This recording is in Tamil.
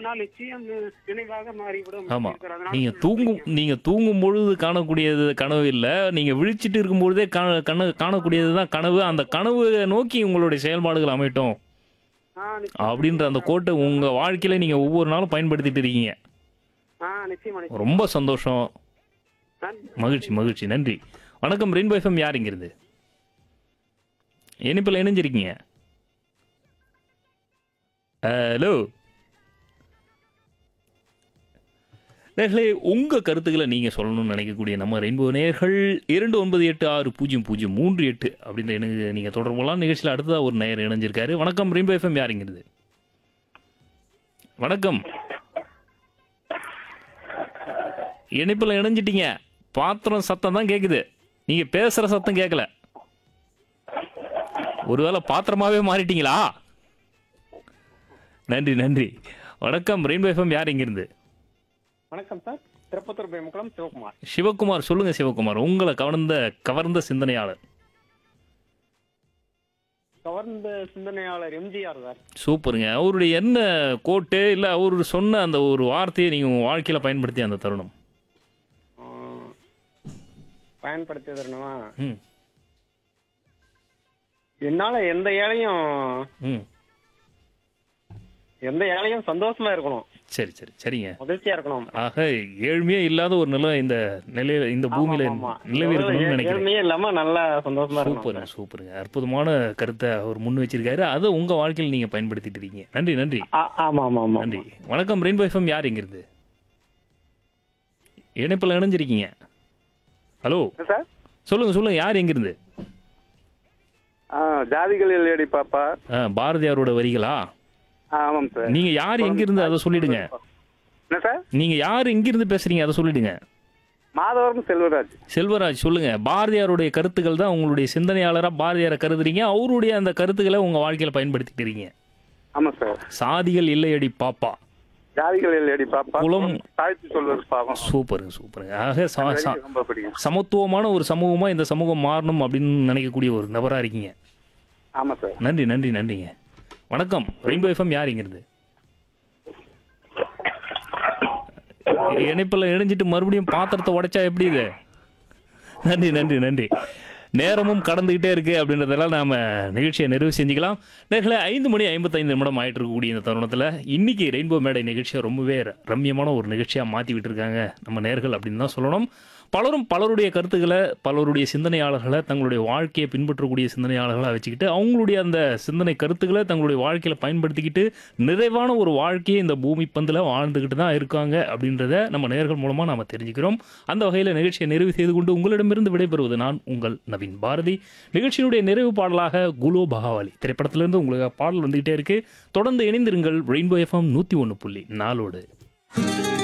நாள் நிச்சயம் நினைவாக மாறிவிடும் ஆமா இருக்கிறது. அதனால நீங்க சொல்றேன். தூங்கும் நீங்க தூங்கும் பொழுது காணக்கூடியது கனவு இல்ல நீங்க விழிச்சிட்டு இருக்கும் பொழுதே காண கனவு காணக்கூடியது தான் கனவு அந்த கனவு நோக்கி உங்களுடைய செயல்பாடுகள் அமையட்டும் ஆ, நிச்சயம். அப்படின்ற அந்த கோட்டை உங்க வாழ்க்கையில நீங்க ஒவ்வொரு நாளும் பயன்படுத்திட்டு இருக்கீங்க ஆ, நிச்சயமா நிச்சயம். ரொம்ப சந்தோஷம் நன்றி. மகிழ்ச்சி மகிழ்ச்சி நன்றி வணக்கம் ரெயின்போ எஃப்எம் யார் இங்கிருந்து இனிப்பில் இணைஞ்சிருக்கீங்க ஹலோ நேர்களே உங்க கருத்துக்களை நீங்க சொல்லணும்னு நினைக்கக்கூடிய நம்ம ரெயின்போ நேயர்கள் இரண்டு ஒன்பது எட்டு ஆறு பூஜ்ஜியம் பூஜ்ஜியம் மூன்று எட்டு அப்படின்ற எனக்கு நீங்க தொடர்பு கொள்ளலாம் நிகழ்ச்சியில் அடுத்ததா ஒரு நேயர் இணைஞ்சிருக்காரு வணக்கம் ரெயின்போ எஃப்எம் யாருங்கிறது வணக்கம் இணைப்பில் இணைஞ்சிட்டீங்க பாத்திரம் சத்தம் தான் கேட்குது நீங்க பேசுற சத்தம் கேட்கல ஒருவேளை பாத்திரமாவே மாறிட்டீங்களா நன்றி நன்றி வணக்கம் ரெயின்போ எஃப்எம் யார் இங்கிருந்து வணக்கம் சார் திருப்பத்தூர் பேமுக்குளம் சிவகுமார் சிவகுமார் சொல்லுங்க சிவகுமார் உங்களை கவர்ந்த கவர்ந்த சிந்தனையாளர் கவர்ந்த சிந்தனையாளர் எம்ஜிஆர் சார் சூப்பருங்க அவருடைய என்ன கோட்டு இல்லை அவர் சொன்ன அந்த ஒரு வார்த்தையை நீங்கள் உங்கள் வாழ்க்கையில் பயன்படுத்திய அந்த தருணம் பயன்படுத்தியதுனா ம் என்னால எந்த ஏழையும் ம் எந்த ஏழையும் சந்தோஷமா இருக்கணும் சரி சரி சரிங்க மகிழ்ச்சியா இருக்கணும் ஆக ஏழ்மையே இல்லாத ஒரு நிலை இந்த நிலையில இந்த பூமியில ஆமா, ஆமா. நிலவி இருக்கணும்னு நினைக்கிறேன் ஏழ்மையே இல்லாம நல்லா சந்தோஷமா இருக்கணும் சூப்பருங்க சூப்பருங்க அற்புதமான கருத்தை அவர் முன் வச்சிருக்காரு அதை உங்க வாழ்க்கையில் நீங்க பயன்படுத்திட்டு இருக்கீங்க நன்றி நன்றி ஆ- ஆமா ஆமா ஆமா நன்றி வணக்கம் ரெயின்போ எஃப்எம் யார் எங்கிருந்து இணைப்பில் இணைஞ்சிருக்கீங்க ஹலோ சார் சொல்லுங்க சொல்லுங்க யார் எங்கிருந்து ஆ ஜாதிகள் இல்லையடி பாப்பா ஆ, பாரதியாரோட வரிகளா ஆ, ஆமாம் சார் நீங்க யார் எங்கிருந்து அதை சொல்லிடுங்க என்ன சார் நீங்க யார் எங்கிருந்து பேசுறீங்க அதை சொல்லிடுங்க மாதவரம் செல்வராஜ் செல்வராஜ் சொல்லுங்க பாரதியாருடைய கருத்துக்கள் தான் உங்களுடைய சிந்தனையாளரா பாரதியாரை கருதுறீங்க அவருடைய அந்த கருத்துக்களை உங்க வாழ்க்கையில பயன்படுத்திட்டு இருக்கீங்க ஆமாம் சார் சாதிகள் இல்லையடி பாப்பா ஜாதிகள் இல்லையடி பாப்பா குலம். தாழ்த்தி சொல்வது பாவம் சூப்பருங்க சூப்பருங்க ஆக ச- ச- எனக்கு ரொம்ப பிடிக்கும் சமத்துவமான ஒரு சமூகமா இந்த சமூகம் மாறணும் அப்படின்னு நினைக்கக்கூடிய ஒரு நபரா இருக்கீங்க ஆமாம் சார் நன்றி நன்றி நன்றிங்க வணக்கம் ரெயின்போ எஃப்எம் யார் இங்கிருந்து இணைப்பில் இணைஞ்சிட்டு மறுபடியும் பாத்திரத்தை உடைச்சா எப்படி இது நன்றி நன்றி நன்றி நேரமும் கடந்துகிட்டே இருக்கு அப்படின்றதெல்லாம் நாம நிகழ்ச்சியை நிறைவு செஞ்சுக்கலாம் நேர்களை ஐந்து மணி ஐம்பத்தைந்து நிமிடம் ஆயிட்டு இருக்கக்கூடிய இந்த தருணத்தில் இன்னைக்கு ரெயின்போ மேடை நிகழ்ச்சியை ரொம்பவே ரம்மியமான ஒரு நிகழ்ச்சியாக மாற்றி விட்டுருக்காங்க நம்ம நேர்கள் அப்படின்னு தான் சொல்லணும் பலரும் பலருடைய கருத்துக்களை பலருடைய சிந்தனையாளர்களை தங்களுடைய வாழ்க்கையை பின்பற்றக்கூடிய சிந்தனையாளர்களாக வச்சுக்கிட்டு அவங்களுடைய அந்த சிந்தனை கருத்துக்களை தங்களுடைய வாழ்க்கையில் பயன்படுத்திக்கிட்டு நிறைவான ஒரு வாழ்க்கையை இந்த பூமி பந்தில் வாழ்ந்துக்கிட்டு தான் இருக்காங்க அப்படின்றத நம்ம நேர்கள் மூலமாக நாம் தெரிஞ்சுக்கிறோம் அந்த வகையில் நிகழ்ச்சியை நிறைவு செய்து கொண்டு உங்களிடமிருந்து விடைபெறுவது நான் உங்கள் நவீன் பாரதி நிகழ்ச்சியினுடைய நிறைவு பாடலாக குலோ பகாவலி திரைப்படத்திலிருந்து உங்களுக்கு பாடல் வந்துகிட்டே இருக்கு தொடர்ந்து இணைந்திருங்கள் ரெயின்போ எஃப்எம் நூற்றி ஒன்று புள்ளி நாலோடு